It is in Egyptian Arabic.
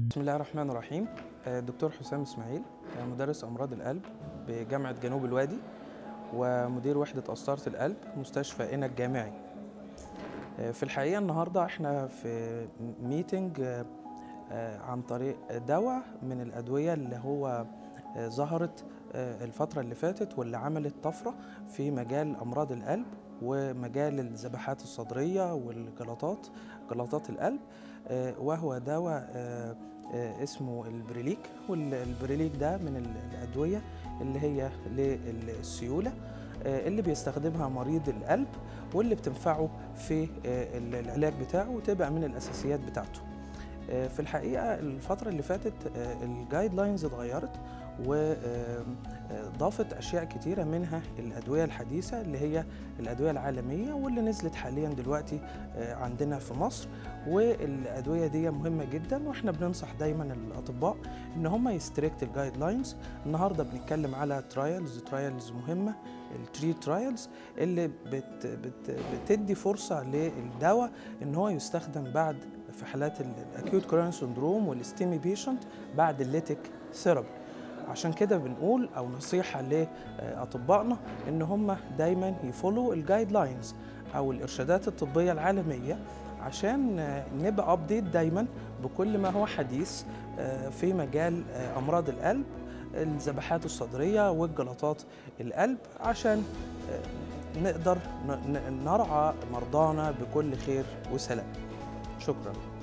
بسم الله الرحمن الرحيم آه، دكتور حسام اسماعيل آه، مدرس امراض القلب بجامعه جنوب الوادي ومدير وحده قسطره القلب مستشفى إنا الجامعي آه، في الحقيقه النهارده احنا في ميتنج آه، آه، عن طريق دواء من الادويه اللي هو آه، ظهرت آه، الفتره اللي فاتت واللي عملت طفره في مجال امراض القلب ومجال الذبحات الصدريه والجلطات جلطات القلب آه، وهو دواء آه، آه، اسمه البريليك والبريليك ده من ال- الأدوية اللي هي للسيولة آه، اللي بيستخدمها مريض القلب واللي بتنفعه في آه، ال- العلاج بتاعه وتبقى من الأساسيات بتاعته آه، في الحقيقة الفترة اللي فاتت الجايد لاينز اتغيرت وضافت أشياء كتيرة منها الأدوية الحديثة اللي هي الأدوية العالمية واللي نزلت حاليا دلوقتي آه، عندنا في مصر والادويه دي مهمه جدا واحنا بننصح دايما الاطباء ان هم يستريكت الجايد لاينز النهارده بنتكلم على ترايلز ترايلز مهمه التري ترايلز اللي بت بت بتدي فرصه للدواء ان هو يستخدم بعد في حالات الاكيوت كورون سندروم والاستيمي بيشنت بعد الليتك ثيرابي عشان كده بنقول او نصيحه لاطبائنا ان هم دايما يفولو الجايد لاينز او الارشادات الطبيه العالميه عشان آه، نبقى ابديت دايما بكل ما هو حديث آه، في مجال آه، امراض القلب الذبحات الصدريه والجلطات القلب عشان آه، نقدر ن- ن- نرعى مرضانا بكل خير وسلام شكرا